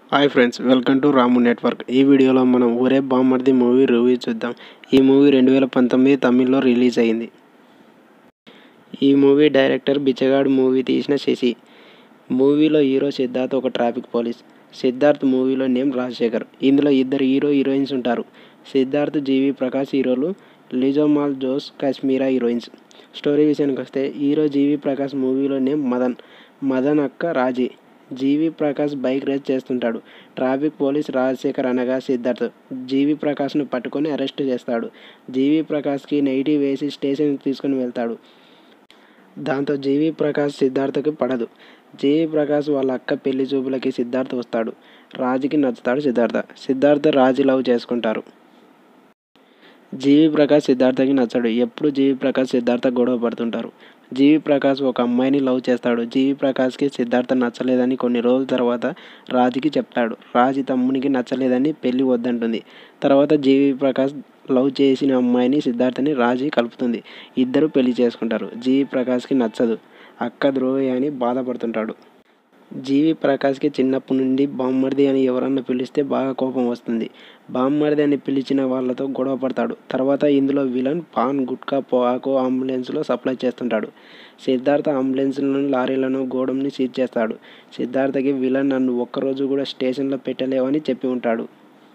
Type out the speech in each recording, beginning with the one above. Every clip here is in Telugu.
hi friends welcome to Ramu network ఈ వీడియోలో మనం ఒరే బామ్మర్ది మూవీ రివ్యూ చూద్దాం ఈ మూవీ రెండు వేల పంతొమ్మిది తమిళ్లో రిలీజ్ అయింది ఈ మూవీ డైరెక్టర్ బిచ్చగాడు మూవీ తీసిన శశి మూవీలో హీరో సిద్ధార్థ్ ఒక ట్రాఫిక్ పోలీస్ సిద్ధార్థ్ మూవీలో నేమ్ రాజశేఖర్ ఇందులో ఇద్దరు హీరో హీరోయిన్స్ ఉంటారు సిద్ధార్థ్ జీవి ప్రకాష్ హీరోలు లిజోమాల్ జోస్ కాశ్మీరా హీరోయిన్స్ స్టోరీ విషయానికి వస్తే హీరో జీవి ప్రకాష్ మూవీలో నేమ్ మదన్ మదన్ అక్క రాజీ జీవి ప్రకాష్ బైక్ రేస్ చేస్తుంటాడు ట్రాఫిక్ పోలీస్ రాజశేఖర్ అనగా సిద్ధార్థ్ జీవి ప్రకాష్ను పట్టుకొని అరెస్ట్ చేస్తాడు జీవి ప్రకాష్కి నెగిటివ్ వేసి స్టేషన్కి తీసుకొని వెళ్తాడు దాంతో జీవి ప్రకాష్ సిద్ధార్థకి పడదు జీవి ప్రకాష్ వాళ్ళ అక్క పెళ్లి చూపులకి సిద్ధార్థ్ వస్తాడు రాజుకి నచ్చుతాడు సిద్ధార్థ సిద్ధార్థ రాజు లవ్ చేసుకుంటారు జీవి ప్రకాష్ సిద్ధార్థకి నచ్చడు ఎప్పుడు జీవి ప్రకాష్ సిద్ధార్థ గొడవ పడుతుంటారు జీవి ప్రకాష్ ఒక అమ్మాయిని లవ్ చేస్తాడు జీవి ప్రకాష్కి సిద్ధార్థ నచ్చలేదని కొన్ని రోజుల తర్వాత రాజుకి చెప్తాడు రాజు తమ్మునికి నచ్చలేదని పెళ్లి వద్దంటుంది తర్వాత జీవి ప్రకాష్ లవ్ చేసిన అమ్మాయిని సిద్ధార్థని రాజీ కలుపుతుంది ఇద్దరు పెళ్లి చేసుకుంటారు జీవి ప్రకాష్కి నచ్చదు అక్క ద్రోహి అని బాధపడుతుంటాడు జీవి ప్రకాష్కి చిన్నప్పటి నుండి బామ్మర్ది అని ఎవరన్నా పిలిస్తే బాగా కోపం వస్తుంది బామ్మర్ది అని పిలిచిన వాళ్ళతో గొడవ పడతాడు తర్వాత ఇందులో విలన్ పాన్ గుట్కా పొగాకు అంబులెన్స్లో సప్లై చేస్తుంటాడు సిద్ధార్థ అంబులెన్స్లను లారీలను గోడంని సీజ్ చేస్తాడు సిద్ధార్థకి విలన్ నన్ను ఒక్కరోజు కూడా స్టేషన్లో పెట్టలేవని చెప్పి ఉంటాడు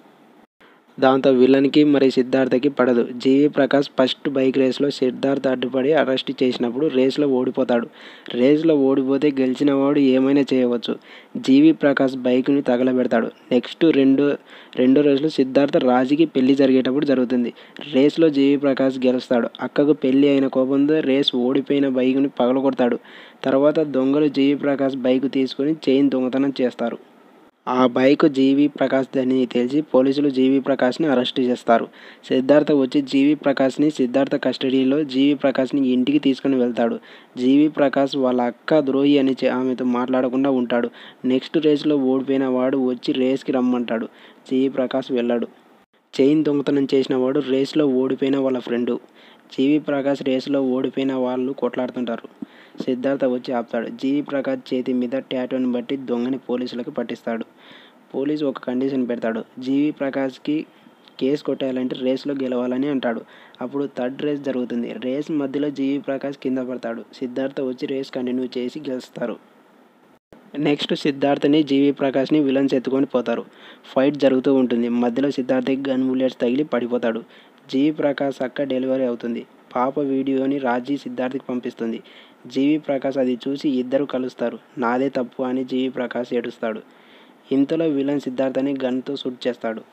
దాంతో విలన్కి మరి సిద్ధార్థకి పడదు జీవి ప్రకాష్ ఫస్ట్ బైక్ రేస్లో సిద్ధార్థ అడ్డుపడి అరెస్ట్ చేసినప్పుడు రేస్లో ఓడిపోతాడు రేస్లో ఓడిపోతే గెలిచిన వాడు ఏమైనా చేయవచ్చు జీవి ప్రకాష్ బైక్ని తగలబెడతాడు నెక్స్ట్ రెండు రెండో రేస్లో సిద్ధార్థ రాజుకి పెళ్లి జరిగేటప్పుడు జరుగుతుంది రేస్లో జీవి ప్రకాష్ గెలుస్తాడు అక్కకు పెళ్లి అయిన కోపంతో రేస్ ఓడిపోయిన బైక్ని పగలగొడతాడు తర్వాత దొంగలు జీవి ప్రకాష్ బైక్ తీసుకొని చైన్ దొంగతనం చేస్తారు ఆ బైక్ జీవి ప్రకాష్ అని తెలిసి పోలీసులు జీవి ప్రకాష్ని అరెస్ట్ చేస్తారు సిద్ధార్థ వచ్చి జీవి ప్రకాష్ని సిద్ధార్థ కస్టడీలో జీవి ప్రకాష్ని ఇంటికి తీసుకుని వెళ్తాడు జీవి ప్రకాష్ వాళ్ళ అక్క ద్రోహి అని ఆమెతో మాట్లాడకుండా ఉంటాడు నెక్స్ట్ రేస్లో ఓడిపోయిన వాడు వచ్చి రేస్కి రమ్మంటాడు జీవి ప్రకాష్ వెళ్ళాడు చైన్ దొంగతనం చేసిన వాడు రేస్లో ఓడిపోయిన వాళ్ళ ఫ్రెండు జీవి ప్రకాష్ రేసులో ఓడిపోయిన వాళ్ళు కొట్లాడుతుంటారు సిద్ధార్థ వచ్చి ఆపుతాడు జీవి ప్రకాష్ చేతి మీద ట్యాటూని బట్టి దొంగని పోలీసులకు పట్టిస్తాడు పోలీసు ఒక కండిషన్ పెడతాడు జీవి ప్రకాష్కి కేసు కొట్టేయాలంటే రేస్లో గెలవాలని అంటాడు అప్పుడు థర్డ్ రేస్ జరుగుతుంది రేస్ మధ్యలో జీవి ప్రకాష్ కింద పడతాడు సిద్ధార్థ వచ్చి రేస్ కంటిన్యూ చేసి గెలుస్తారు నెక్స్ట్ సిద్ధార్థని జీవి ప్రకాష్ని విలన్స్ ఎత్తుకొని పోతారు ఫైట్ జరుగుతూ ఉంటుంది మధ్యలో సిద్ధార్థకి గన్ బుల్లెట్స్ తగిలి పడిపోతాడు జీవి ప్రకాష్ అక్క డెలివరీ అవుతుంది పాప వీడియోని రాజీ సిద్ధార్థకి పంపిస్తుంది జీవి ప్రకాష్ అది చూసి ఇద్దరు కలుస్తారు నాదే తప్పు అని జీవి ప్రకాష్ ఏడుస్తాడు ఇంతలో విలన్ సిద్ధార్థని గన్తో షూట్ చేస్తాడు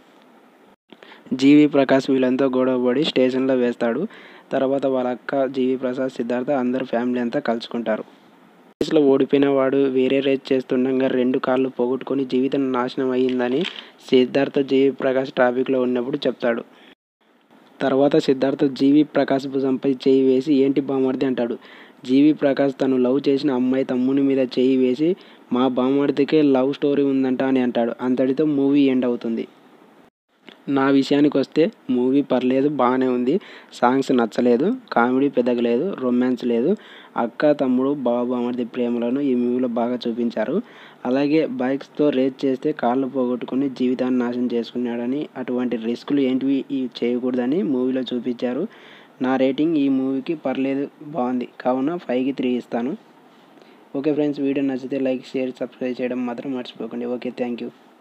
జీవి ప్రకాష్ విలన్తో గొడవపడి స్టేషన్లో వేస్తాడు తర్వాత వాళ్ళ అక్క జీవి ప్రసాద్ సిద్ధార్థ అందరు ఫ్యామిలీ అంతా కలుసుకుంటారు రేస్లో ఓడిపోయిన వాడు వేరే రేస్ చేస్తుండగా రెండు కాళ్ళు పోగొట్టుకొని జీవితం నాశనం అయ్యిందని సిద్ధార్థ జీవి ప్రకాష్ ట్రాఫిక్లో ఉన్నప్పుడు చెప్తాడు తర్వాత సిద్ధార్థ జీవి ప్రకాష్ భుజంపై చేయి వేసి ఏంటి బామర్ది అంటాడు జీవి ప్రకాష్ తను లవ్ చేసిన అమ్మాయి తమ్ముని మీద చేయి వేసి మా బామర్దికే లవ్ స్టోరీ ఉందంట అని అంటాడు అంతటితో మూవీ ఎండ్ అవుతుంది నా విషయానికి వస్తే మూవీ పర్లేదు బాగానే ఉంది సాంగ్స్ నచ్చలేదు కామెడీ పెద్దగా లేదు రొమాన్స్ లేదు అక్క తమ్ముడు బావ బామర్ది ప్రేమలను ఈ మూవీలో బాగా చూపించారు అలాగే బైక్స్తో రేస్ చేస్తే కాళ్ళు పోగొట్టుకుని జీవితాన్ని నాశనం చేసుకున్నాడని అటువంటి రిస్కులు ఏంటివి చేయకూడదని మూవీలో చూపించారు నా రేటింగ్ ఈ మూవీకి పర్లేదు బాగుంది కావున ఫైవ్కి త్రీ ఇస్తాను ఓకే ఫ్రెండ్స్ వీడియో నచ్చితే లైక్ షేర్ సబ్స్క్రైబ్ చేయడం మాత్రం మర్చిపోకండి ఓకే థ్యాంక్ యూ